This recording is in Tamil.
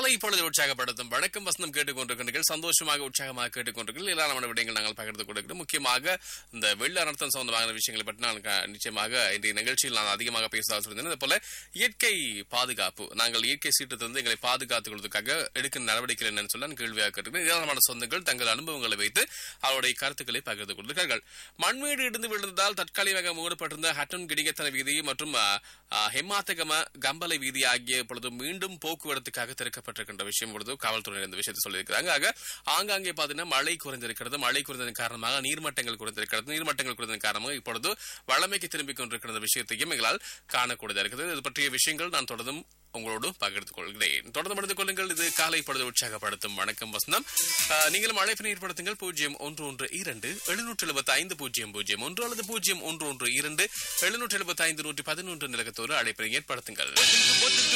காலை பொழுது உற்சாகப்படுத்தும் வணக்கம் வசனம் கேட்டுக்கொண்டிருக்கிறீர்கள் சந்தோஷமாக உற்சாகமாக கேட்டுக்கொண்டிருக்கிறீர்கள் ஏராளமான விடயங்கள் நாங்கள் பகிர்ந்து கொண்டிருக்கிறோம் முக்கியமாக இந்த வெள்ள அனர்த்தம் சம்பந்தமான விஷயங்களை பற்றி நான் க- நிச்சயமாக இன்றைய நிகழ்ச்சியில் நான் அதிகமாக பேச சொல்லியிருந்தேன் அதே போல இயற்கை பாதுகாப்பு நாங்கள் இயற்கை சீற்றத்திலிருந்து எங்களை பாதுகாத்துக் கொள்வதற்காக எடுக்கும் நடவடிக்கை என்னன்னு சொல்ல நான் கேள்வியாக கேட்டிருக்கிறேன் ஏராளமான சொந்தங்கள் தங்கள் அனுபவங்களை வைத்து அவருடைய கருத்துக்களை பகிர்ந்து கொண்டிருக்கிறார்கள் மண்மேடு இடிந்து விழுந்ததால் தற்காலிகமாக மூடப்பட்டிருந்த ஹட்டன் கிடிகத்தன வீதி மற்றும் அ, அ, ஹெமாத்தகம கம்பலை வீதி ஆகிய பொழுது மீண்டும் போக்குவரத்துக்காக திறக்கப்பட்டிருக்கின்ற விஷயம் பொழுது காவல்துறையினர் இந்த விஷயத்தை சொல்லியிருக்கிறாங்க ஆக ஆங்காங்கே பார்த்தீங்கன்னா மழை குறைந்திருக்கிறது மழை குறைந்ததன் காரணமாக நீர்மட்டங்கள் குறைந்திருக்கிறது நீர்மட்டங்கள் குறைந்ததன் காரணமாக இப்பொழுது வளமைக்கு திரும்பிக் கொண்டிருக்கிற விஷயத்தையும் எங்களால் காணக்கூடியதாக இருக்கிறது இது பற்றிய விஷயங்கள் நான் தொடர்ந்தும் உங்களோடு பகிர்ந்து கொள்கிறேன் தொடர்ந்து பகிர்ந்து கொள்ளுங்கள் இது காலை பொழுது உற்சாகப்படுத்தும் வணக்கம் வசனம் ஆஹ், நீங்களும் அழைப்பினை ஏற்படுத்துங்கள் பூஜ்ஜியம் ஒன்று ஒன்று இரண்டு எழுநூற்று எழுபத்தி ஐந்து பூஜ்ஜியம் பூஜ்ஜியம் ஒன்று அல்லது பூஜ்ஜியம் ஒன்று ஒன்று இரண்டு எழுநூற்று எழுபத்தி ஐந்து நூற்றி பதினொன்று நிலகத்தோடு அழைப்பினை ஏற்படுத்துங்கள்